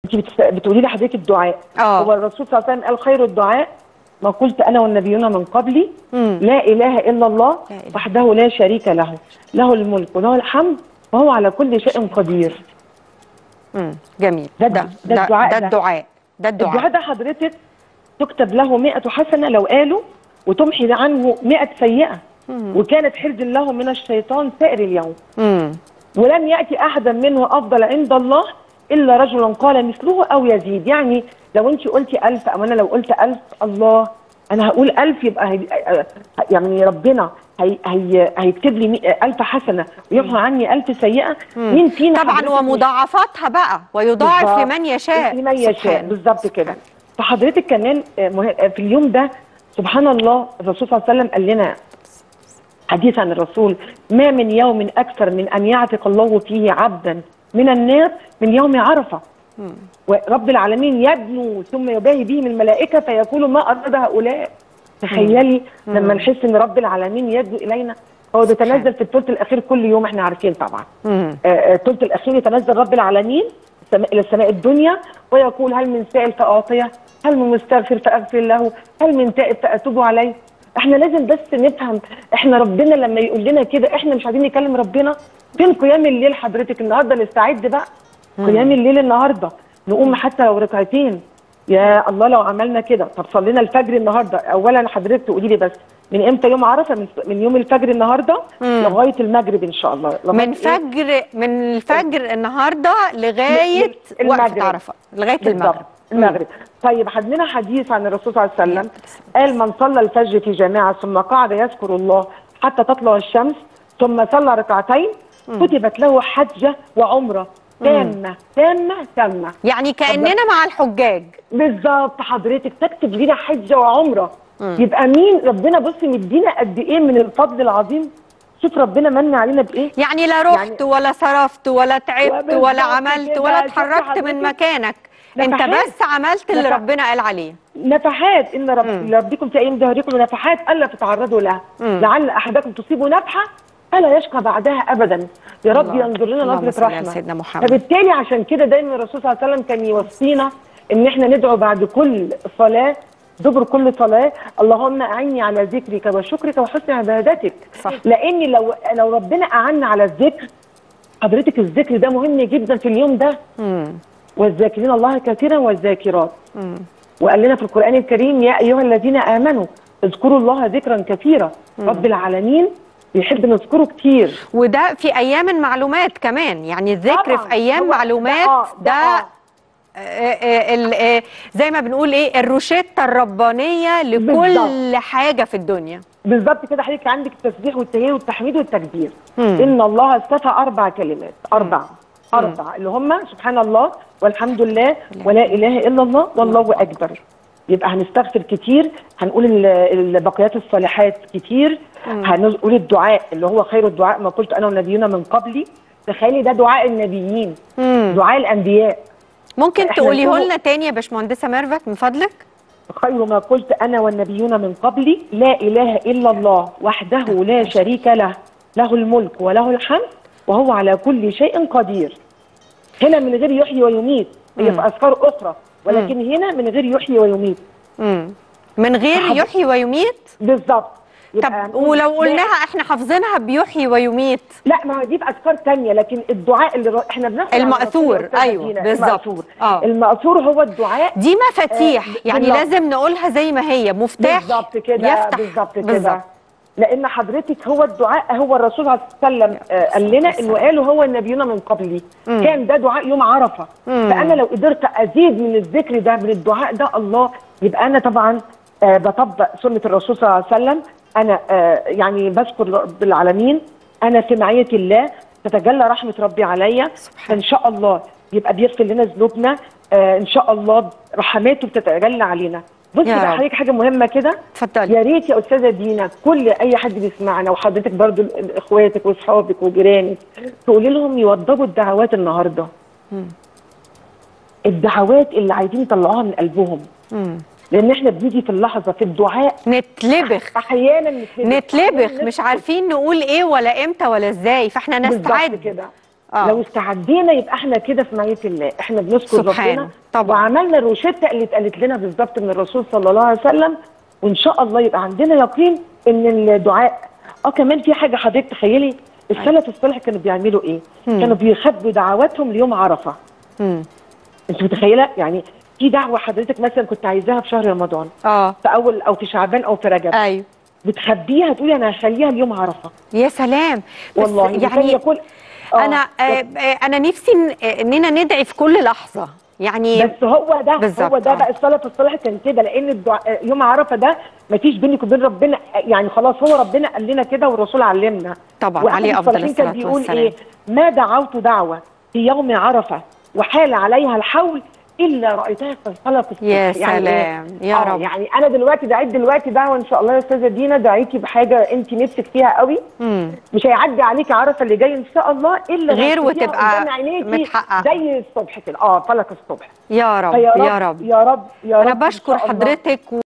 انت بتس- بتقولي لي حضرتك الدعاء آه. هو الرسول صلى الله عليه وسلم قال خير الدعاء ما قلت انا والنبيون من قبلي مم. لا اله الا الله لا إله. وحده لا شريك له له الملك وله الحمد وهو على كل شيء قدير مم. جميل ده- ده ده ده الدعاء ده ده. الدعاء ده الدعاء الدعاء ده حضرتك تكتب له 100 حسنه لو قالوا وتمحي عنه 100 سيئه وكانت حرز له من الشيطان سائر اليوم مم. ولم يأتي أحدا منه أفضل عند الله إلا رجل قال مثله أو يزيد يعني لو أنت قلتي ألف أو أنا لو قلت ألف الله أنا هقول ألف يبقى هي يعني ربنا هي هي هيكتب لي مئة- ألف حسنة ويمحو عني ألف سيئة مين فينا طبعا حضرتك مش- ومضاعفاتها بقى ويضاعف بالظبط. لمن يشاء لمن يشاء سبحانه. بالظبط كده فحضرتك كمان آه، مه- آه، في اليوم ده سبحان الله الرسول صلى الله عليه وسلم قال لنا حديث عن الرسول ما من يوم اكثر من ان يعتق الله فيه عبدا من النار من يوم عرفه ورب العالمين يدنو ثم يباهي بهم الملائكه فيقول ما اراد هؤلاء تخيلي لما نحس ان رب العالمين يدنو الينا هو بيتنزل في الثلث الاخير كل يوم احنا عارفين طبعا مم. آه، آه، الثلث الاخير يتنزل رب العالمين السماء- الى السماء الدنيا ويقول هل من سائل فاعطيه هل من مستغفر فاغفر له هل من تائب فاتوب عليه احنا لازم بس نفهم احنا ربنا لما يقول لنا كده احنا مش عايزين نكلم ربنا فين قيام الليل حضرتك النهارده نستعد بقى قيام الليل النهارده نقوم حتى لو ركعتين يا الله لو عملنا كده طب صلينا الفجر النهارده اولا حضرتك تقولي لي بس من امتى يوم عرفه من, من يوم الفجر النهارده مم. لغايه المغرب ان شاء الله لغاية من إيه؟ فجر من الفجر النهارده لغايه من- وقفه المغرب. عرفه لغايه بالظبط المغرب المغرب طيب عندنا حديث عن الرسول صلى الله عليه وسلم قال من صلى الفجر في جماعه ثم قعد يذكر الله حتى تطلع الشمس ثم صلى ركعتين كتبت له حجه وعمره تامه تامه تامه يعني كاننا مع الحجاج بالظبط حضرتك تكتب لينا حجه وعمره يبقى مين ربنا بص مدينا قد ايه من الفضل العظيم شوف ربنا من علينا بايه يعني لا رحت يعني- ولا صرفت ولا تعبت وبالظبط ولا عملت كده. ولا شوفي اتحركت من حضرتك؟ مكانك انت نفحات. بس عملت اللي نفح- ربنا قال عليه نفحات ان رب ربكم في ايام دهركم نفحات الا تتعرضوا لها مم. لعل احدكم تصيبوا نفحه فلا يشقى بعدها ابدا يا رب الله. ينظر لنا اللهم نظره صل على رحمه سيدنا محمد. فبالتالي عشان كده دايما الرسول صلى الله عليه وسلم كان يوصينا ان احنا ندعو بعد كل صلاه دبر كل صلاه اللهم اعني على ذكرك وشكرك وحسن عبادتك صح. لان لو لو ربنا اعنا على الذكر حضرتك الذكر ده مهم جدا في اليوم ده مم. والذاكرين الله كثيرا والذاكرات مم. وقال لنا في القرآن الكريم يا أيها الذين آمنوا اذكروا الله ذكرا كثيرا رب العالمين بيحب نذكره كتير وده في ايام المعلومات كمان يعني الذكر طبعاً. في ايام هو معلومات آه، ده آه. آه، آه، ال- آه، زي ما بنقول ايه الروشته الربانيه لكل بالظبط. حاجه في الدنيا بالظبط كده حضرتك عندك التسبيح والتهليل والتحميد والتكبير مم. ان الله اصطفى اربع كلمات اربع اربع اللي هم سبحان الله والحمد لله ولا اله الا الله والله اكبر يبقى هنستغفر كتير هنقول ال- البقيات الصالحات كتير هنقول الدعاء اللي هو خير الدعاء ما قلت انا والنبيون من قبلي تخيلي ده دعاء النبيين مم. دعاء الانبياء ممكن إحنا تقوليه نقوله- لنا تاني يا باشمهندسه ميرفت من فضلك خير ما قلت انا والنبيون من قبلي لا اله الا الله وحده لا شريك له له الملك وله الحمد وهو على كل شيء قدير هنا من غير يحيي ويميت هي في اذكار اخرى ولكن هنا من غير يحيي ويميت مم. من غير حض- يحيي ويميت بالظبط يبقى طب هنقول ولو لا- قلناها احنا حافظينها بيحيي ويميت لا ما هو دي في اذكار تانية لكن الدعاء اللي رو- احنا بناخد عن المأثور، الرسول يا أستاذة أيوة، دينا، بالظبط. المأثور آه. المأثور هو الدعاء دي مفاتيح آه، يعني بالظبط. لازم نقولها زي ما هي مفتاح بالظبط كده يفتح بالظبط كده بالظبط. لان حضرتك هو الدعاء هو الرسول صلى الله عليه وسلم آه، قال لنا انه قالوا هو النبيون من قبلي مم. كان ده دعاء يوم عرفه مم. فانا لو قدرت ازيد من الذكر ده من الدعاء ده الله يبقى انا طبعا آه، بطبق سنه الرسول صلى الله عليه وسلم انا آه، يعني بذكر رب العالمين انا في معيه الله تتجلى رحمه ربي عليا فان شاء الله يبقى بيغفر لنا ذنوبنا آه، ان شاء الله رحماته بتتجلى علينا بصي يا بقى رب. حضرتك حاجه مهمه كده اتفضلي يا ريت يا استاذه دينا كل اي حد بيسمعنا وحضرتك برضو ال- اخواتك واصحابك وجيرانك تقولي لهم يوضبوا الدعوات النهارده الدعوات اللي عايزين يطلعوها من قلبهم مم. لان احنا بنيجي في اللحظه في الدعاء نتلبخ احيانا نتلبخ نتلبخ أحياناً مش نسكت. عارفين نقول ايه ولا امتى ولا ازاي فاحنا بالظبط نستعد كده آه. لو استعدينا يبقى احنا كده في معيه الله احنا بنذكر سبحانه. ربنا طبعا. وعملنا الروشته اللي اتقالت لنا بالظبط من الرسول صلى الله عليه وسلم وان شاء الله يبقى عندنا يقين ان الدعاء اه كمان في حاجه حضرتك تخيلي السلف الصالح كانوا بيعملوا ايه؟ مم. كانوا بيخبوا دعواتهم ليوم عرفه مم. انت متخيله يعني في دعوه حضرتك مثلا كنت عايزاها في شهر رمضان اه في اول او في شعبان او في رجب ايوه بتخبيها تقولي انا هخليها ليوم عرفه يا سلام بس والله وكان يعني يقول آه، انا آه آه، انا نفسي إن- آه، اننا ندعي في كل لحظه يعني بس هو ده بالظبط، هو ده آه. بقى السلف الصالح كان كده لان الدعاء يوم عرفه ده ما فيش بينك وبين ربنا يعني خلاص هو ربنا قال لنا كده والرسول علمنا طبعا وأحد عليه افضل الصالحين كان الصلاه بيقول والسلام ايه ما دعوت دعوه في يوم عرفه وحال عليها الحول الا رايتها في الصلاه الصبح يا يعني إيه؟ سلام، يا آه، رب. يعني انا دلوقتي دعيت دلوقتي دعوه ان شاء الله يا استاذه دينا دعيتي بحاجه انت نفسك فيها قوي مم. مش هيعدي عليك عرفه اللي جاي ان شاء الله الا غير هتشوفيها وتبقى قدام عينيكي متحققة. زي الصبح كده اه فلك الصبح يا رب فيا يا رب يا رب يا رب انا إن بشكر شاء الله. حضرتك